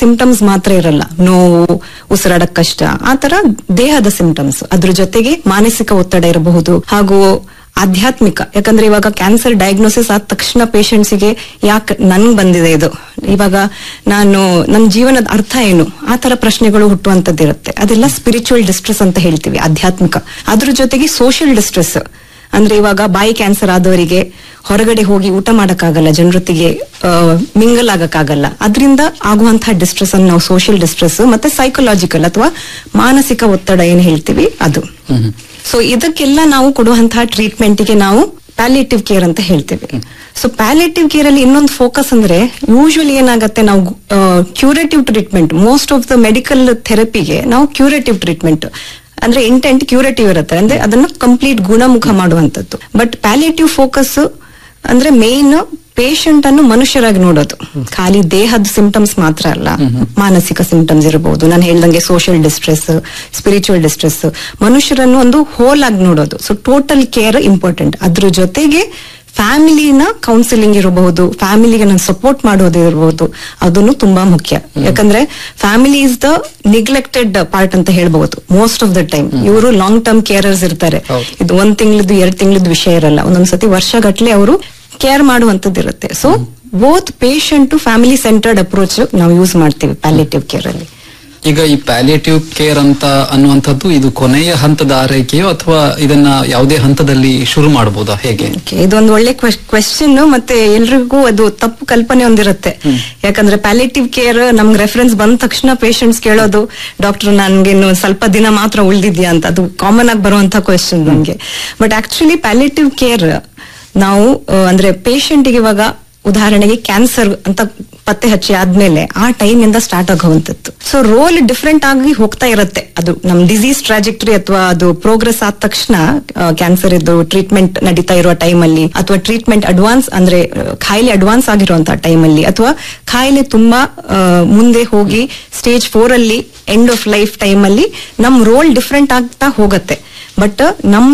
symptoms ಮಾತ್ರ ಇರಲ್ಲ ನೋವು ಉಸಿರಾಡಕ್ ಕಷ್ಟ ಆ ತರ ದೇಹದ ಸಿಂಪ್ಟಮ್ಸ್ ಅದ್ರ ಜೊತೆಗೆ ಮಾನಸಿಕ ಒತ್ತಡ ಇರಬಹುದು ಹಾಗೂ ಆಧ್ಯಾತ್ಮಿಕ ಯಾಕಂದ್ರೆ ಇವಾಗ ಕ್ಯಾನ್ಸರ್ ಡಯಾಗ್ನೋಸಿಸ್ ಆದ ತಕ್ಷಣ patients ಗೆ ಯಾಕೆ ನನ್ಗ್ ಬಂದಿದೆ ಇದು ಇವಾಗ ನಾನು ನನ್ನ ಜೀವನದ ಅರ್ಥ ಏನು ಆ ತರ ಪ್ರಶ್ನೆಗಳು ಹುಟ್ಟುವಂತದ್ದಿರುತ್ತೆ ಅದೆಲ್ಲ ಸ್ಪಿರಿಚುವಲ್ ಡಿಸ್ಟ್ರೆಸ್ ಅಂತ ಹೇಳ್ತೀವಿ ಆಧ್ಯಾತ್ಮಿಕ ಅದ್ರ ಜೊತೆಗೆ ಸೋಷಿಯಲ್ ಡಿಸ್ಟ್ರೆಸ್ ಅಂದ್ರೆ ಇವಾಗ ಬಾಯಿ ಕ್ಯಾನ್ಸರ್ ಆದವರಿಗೆ ಹೊರಗಡೆ ಹೋಗಿ ಊಟ ಮಾಡಕ್ಕಾಗಲ್ಲ ಜನರೊತ್ತಿಗೆ ಮಿಂಗಲ್ ಆಗಕ್ಕಾಗಲ್ಲ ಅದರಿಂದ ಆಗುವಂತಹ ಡಿಸ್ಟ್ರೆಸ್ ಅನ್ನು ನಾವು ಸೋಷಿಯಲ್ ಡಿಸ್ಟ್ರೆಸ್ ಮತ್ತೆ ಸೈಕಲಾಜಿಕಲ್ ಅಥವಾ ಮಾನಸಿಕ ಒತ್ತಡ ಏನ್ ಹೇಳ್ತೀವಿ ಅದು ಸೊ ಇದಕ್ಕೆಲ್ಲ ನಾವು ಕೊಡುವಂತಹ ಟ್ರೀಟ್ಮೆಂಟ್ಗೆ ನಾವು ಪ್ಯಾಲಿಯೇಟಿವ್ ಕೇರ್ ಅಂತ ಹೇಳ್ತೀವಿ ಸೊ ಪ್ಯಾಲಿಯೇಟಿವ್ ಕೇರ್ ಅಲ್ಲಿ ಇನ್ನೊಂದು ಫೋಕಸ್ ಅಂದ್ರೆ ಯೂಶುವಲಿ ಏನಾಗುತ್ತೆ ನಾವು curative treatment most of the medical ಥೆರಪಿಗೆ ನಾವು ಕ್ಯೂರೇಟಿವ್ ಟ್ರೀಟ್ಮೆಂಟ್ ಅಂದ್ರೆ ಇಂಟೆಂಟ್ ಕ್ಯೂರೇಟಿವ್ ಇರುತ್ತೆ ಅಂದ್ರೆ ಅದನ್ನ ಕಂಪ್ಲೀಟ್ ಗುಣಮುಖ ಮಾಡುವಂತದ್ದು ಬಟ್ ಪ್ಯಾಲಿಯೇಟಿವ್ ಫೋಕಸ್ ಅಂದ್ರೆ ಮೇನ್ ಪೇಷಂಟ್ ಅನ್ನು ಮನುಷ್ಯರಾಗಿ ನೋಡೋದು ಖಾಲಿ ದೇಹದ ಸಿಂಪ್ಟಮ್ಸ್ ಮಾತ್ರ ಅಲ್ಲ ಮಾನಸಿಕ ಸಿಂಪ್ಟಮ್ಸ್ ಇರಬಹುದು ನಾನು ಹೇಳ್ದಂಗೆ ಸೋಷಿಯಲ್ ಡಿಸ್ಟ್ರೆಸ್ ಸ್ಪಿರಿಚುವಲ್ ಡಿಸ್ಟ್ರೆಸ್ ಮನುಷ್ಯರನ್ನು ಒಂದು ಹೋಲ್ ಆಗಿ ನೋಡೋದು ಸೊ ಟೋಟಲ್ ಕೇರ್ ಇಂಪಾರ್ಟೆಂಟ್ ಅದ್ರ ಜೊತೆಗೆ ಫ್ಯಾಮಿಲಿನ ಕೌನ್ಸಿಲಿಂಗ್ ಇರಬಹುದು ಫ್ಯಾಮಿಲಿಗೆ ನಾನು ಸಪೋರ್ಟ್ ಮಾಡೋದು ಇರಬಹುದು ಅದನ್ನು ತುಂಬಾ ಮುಖ್ಯ ಯಾಕಂದ್ರೆ family is the neglected part ಅಂತ ಹೇಳ್ಬಹುದು ಮೋಸ್ಟ್ ಆಫ್ ದ ಟೈಮ್ ಇವರು ಲಾಂಗ್ ಟರ್ಮ್ ಕೇರರ್ಸ್ ಇರ್ತಾರೆ ಇದು ಒಂದ್ ತಿಂಗಳದ್ದು ಎರಡ್ ತಿಂಗಳದ್ದು ವಿಷಯ ಇರಲ್ಲ ಒಂದೊಂದ್ಸತಿ ವರ್ಷಗಟ್ಲೆ ಅವರು ಕೇರ್ ಮಾಡುವಂತದ್ದು ಇರುತ್ತೆ so both patient family centred approach ನಾವು ಯೂಸ್ ಮಾಡ್ತೀವಿ ಪ್ಯಾಲೇಟಿವ್ ಕೇರ್ ಅಲ್ಲಿ ಈಗ ಈ ಪ್ಯಾಲಿಯೇಟಿವ್ ಕೇರ್ ಅಂತ ಅನ್ನುವಂಥದ್ದು ಇದು ಕೊನೆಯ ಹಂತದ ಆರೈಕೆಯೋ ಅಥವಾ ಇದನ್ನ ಯಾವುದೇ ಹಂತದಲ್ಲಿ ಶುರು ಮಾಡಬಹುದಾ ಹೇಗೆ Okay, ಇದೊಂದು ಒಳ್ಳೆ ಕ್ವೆಶ್ಚನ್ ಮತ್ತೆ ಎಲ್ರಿಗೂ ಅದು ತಪ್ಪು ಕಲ್ಪನೆ ಒಂದಿರುತ್ತೆ ಯಾಕಂದ್ರೆ ಪ್ಯಾಲೇಟಿವ್ ಕೇರ್ ನಮ್ಗೆ ರೆಫರೆನ್ಸ್ ಬಂದ ತಕ್ಷಣ ಪೇಷಂಟ್ಸ್ ಕೇಳೋದು ಡಾಕ್ಟರ್ ನನ್ಗೆ ಇನ್ನು ಸ್ವಲ್ಪ ದಿನ ಮಾತ್ರ ಉಳಿದಿದ್ಯಾ ಅಂತ ಅದು ಕಾಮನ್ ಆಗಿ ಬರುವಂತ ಕ್ವೆಶ್ಚನ್ ನಮ್ಗೆ ಬಟ್ ಆಕ್ಚುಲಿ ಪ್ಯಾಲೇಟಿವ್ ಕೇರ್ ನಾವು ಆ, ಅಂದ್ರೆ patient ಗೆ ಇವಾಗ ಉದಾಹರಣೆಗೆ ಕ್ಯಾನ್ಸರ್ ಅಂತ ಪತ್ತೆ ಹಚ್ಚಿ ಆದ್ಮೇಲೆ ಆ ಟೈಮ್ ಇಂದ ಸ್ಟಾರ್ಟ್ ಆಗುವಂತದ್ದು ಸೊ ರೋಲ್ ಡಿಫ್ರೆಂಟ್ ಆಗಿ ಹೋಗ್ತಾ ಇರುತ್ತೆ ಅದು ನಮ್ ಡಿಸೀಸ್ ಟ್ರಾಜೆಕ್ಟರಿ ಅಥವಾ ಅದು ಪ್ರೋಗ್ರೆಸ್ ಆದ ತಕ್ಷಣ ಕ್ಯಾನ್ಸರ್ ಇದ್ದು ಟ್ರೀಟ್ಮೆಂಟ್ ನಡೀತಾ ಇರುವ ಟೈಮ್ ಅಲ್ಲಿ ಅಥವಾ ಟ್ರೀಟ್ಮೆಂಟ್ ಅಡ್ವಾನ್ಸ್ ಅಂದ್ರೆ ಆ, ಖಾಯಿಲೆ ಅಡ್ವಾನ್ಸ್ ಆಗಿರುವಂತಹ ಟೈಮ್ ಅಲ್ಲಿ ಅಥವಾ ಖಾಯಿಲೆ ತುಂಬಾ ಆ, ಮುಂದೆ ಹೋಗಿ ಸ್ಟೇಜ್ ಫೋರ್ ಅಲ್ಲಿ ಎಂಡ್ ಆಫ್ ಲೈಫ್ ಟೈಮ್ ಅಲ್ಲಿ ನಮ್ ರೋಲ್ ಡಿಫ್ರೆಂಟ್ ಆಗ್ತಾ ಹೋಗತ್ತೆ ಬಟ್ ನಮ್